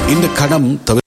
இந்த கணம் தவிர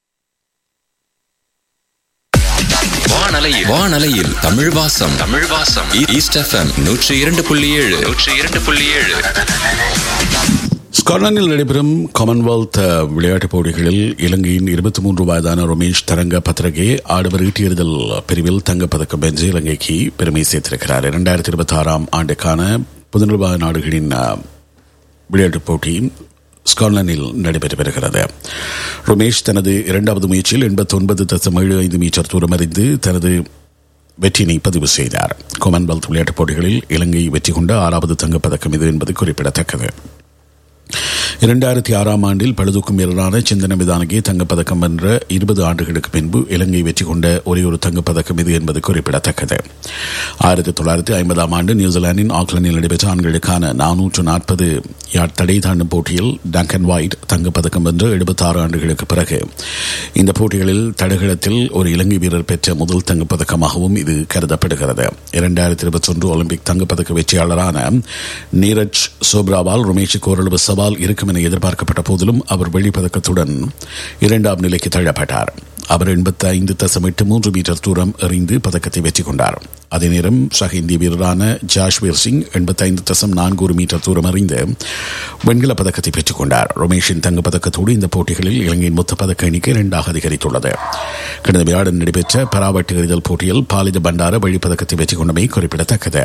வானலையில் வானலையில் தமிழ் வாசம் தமிழ் வாசம் ஈ- ஈஸ்ட் எஃப்எம் நூற்றி இரண்டு புள்ளி ஏழு நூற்றி இரண்டு புள்ளி ஏழு ஸ்காட்லாந்தில் நடைபெறும் காமன்வெல்த் அஹ், விளையாட்டுப் போட்டிகளில் இலங்கையின் இருபத்தி மூன்று வயதான ரமேஷ் தரங்க பத்ரகே ஆடவர் ஈட்டியெறிதல் பிரிவில் தங்கப்பதக்கம் வென்று இலங்கைக்கு பெருமை சேர்த்திருக்கிறார் இரண்டாயிரத்தி இருபத்தி ஆறாம் ஆண்டுக்கான புதுநிர்வாக நாடுகளின் அஹ், விளையாட்டுப் போட்டி ஸ்காட்லாந்தில் நடைபெற்று வருகிறது ரமேஷ் தனது இரண்டாவது முயற்சியில் எண்பத்தி ஒன்பது தசம் ஏழு ஐந்து மீட்டர் தூரம் அறிந்து தனது வெற்றியினை பதிவு செய்தார் காமன்வெல்த் விளையாட்டுப் போட்டிகளில் இலங்கை வெற்றி கொண்ட ஆறாவது தங்கப்பதக்கம் இது என்பது குறிப்பிடத்தக்கது இரண்டாயிரத்தி ஆறாம் ஆண்டில் பழுதூக்கும் வீரரான சிந்தன விதானகி தங்கப்பதக்கம் வென்ற இருபது ஆண்டுகளுக்கு பின்பு இலங்கை வெற்றி கொண்ட ஒரே ஒரு தங்கப்பதக்கம் இது என்பது குறிப்பிடத்தக்கது ஆயிரத்தி தொள்ளாயிரத்தி ஐம்பதாம் ஆண்டு நியூசிலாந்தின் ஆக்லாந்தில் நடைபெற்ற ஆண்களுக்கான நானூற்று நாற்பது யார்ட் தடை தாண்டும் போட்டியில் டங்கன் ஒயிட் தங்கப்பதக்கம் வென்ற எழுபத்தி ஆறு ஆண்டுகளுக்கு பிறகு இந்த போட்டிகளில் தடகளத்தில் ஒரு இலங்கை வீரர் பெற்ற முதல் தங்கப்பதக்கமாகவும் இது கருதப்படுகிறது இரண்டாயிரத்தி இருபத்தி ஒன்று ஒலிம்பிக் தங்கப்பதக்க வெற்றியாளரான நீரஜ் சோப்ராவால் ரமேஷுக்கு ஓரளவு சவால் இருக்கும் என எதிர்பார்க்கப்பட்ட போதிலும் அவர் வெள்ளிப்பதக்கத்துடன் இரண்டாம் நிலைக்கு தள்ளப்பட்டார் அவர் எண்பத்தி ஐந்து தசம் எட்டு மூன்று மீட்டர் தூரம் எறிந்து பதக்கத்தை வெற்றி கொண்டார் அதே நேரம் சக இந்திய வீரரான ஜாஷ்வீர் சிங் எண்பத்தி ஐந்து தசம் நான்கு ஒரு மீட்டர் தூரம் எறிந்து வெண்கலப் பதக்கத்தை பெற்றுக் கொண்டார் ரமேஷின் தங்கப்பதக்கத்தோடு இந்த போட்டிகளில் இலங்கையின் மொத்த பதக்க எண்ணிக்கை இரண்டாக அதிகரித்துள்ளது கடந்த வியாழன் நடைபெற்ற பராவட்டு எறிதல் போட்டியில் பாலித பண்டார வெள்ளிப்பதக்கத்தை வெற்றி கொண்டமை குறிப்பிடத்தக்கது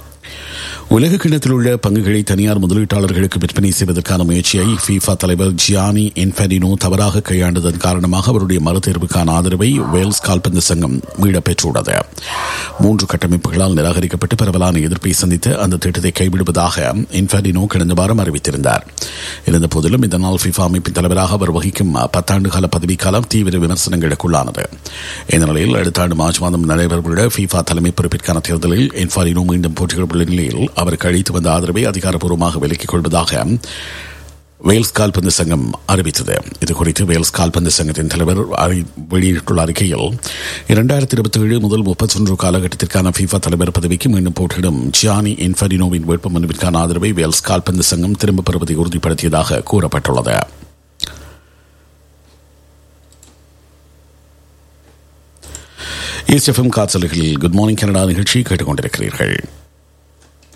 உலக கிண்ணத்தில் உள்ள பங்குகளை தனியார் முதலீட்டாளர்களுக்கு விற்பனை செய்வதற்கான முயற்சியை ஃபீஃபா தலைவர் ஜியானி இன்ஃபெரினோ தவறாக கையாண்டதன் காரணமாக அவருடைய மறுதேர்வுக்கான ஆதரவை வேல்ஸ் கால்பந்து சங்கம் மீளப் பெற்றுள்ளது மூன்று கட்டமைப்புகளால் நிராகரிக்கப்பட்டு பரவலான எதிர்ப்பை சந்தித்த அந்த திட்டத்தை கைவிடுவதாக இன்ஃபெரினோ கடந்த வாரம் அறிவித்திருந்தார் இருந்த போதிலும் இதனால் ஃபிஃபா அமைப்பின் தலைவராக அவர் வகிக்கும் பத்தாண்டு கால பதவிக்காலம் தீவிர விமர்சனங்களுக்குள்ளானது இந்த நிலையில் அடுத்த ஆண்டு மார்ச் மாதம் நடைபெறவுள்ள ஃபீஃபா தலைமை பொறுப்பிற்கான தேர்தலில் இன்ஃபாரினோ மீண்டும் போட்டியிட உள்ள நிலையில் அவருக்கு அளித்து வந்த ஆதரவை அதிகாரப்பூர்வமாக விலக்கிக் கொள்வதாக வேல்ஸ் கால்பந்து சங்கம் அறிவித்தது இதுகுறித்து வேல்ஸ் கால்பந்து சங்கத்தின் தலைவர் அறி- வெளியிட்டுள்ள அறிக்கையில் இரண்டாயிரத்தி இருபத்தி ஏழு முதல் முப்பத்தொன்று காலகட்டத்திற்கான ஃபீஃபா தலைவர் பதவிக்கு மீண்டும் போட்டியிடும் ஜியானி இன்ஃபரினோவின் வேட்புமனுவிற்கான ஆதரவை வேல்ஸ் கால்பந்து சங்கம் திரும்பப் பெறுவதை உறுதிப்படுத்தியதாக கூறப்பட்டுள்ளது ஈஸ்ட் எஃப்எம் காற்றலைகளில் குட் மார்னிங் கனடா நிகழ்ச்சி கேட்டுக்கொண்டிருக்கிறீர்கள்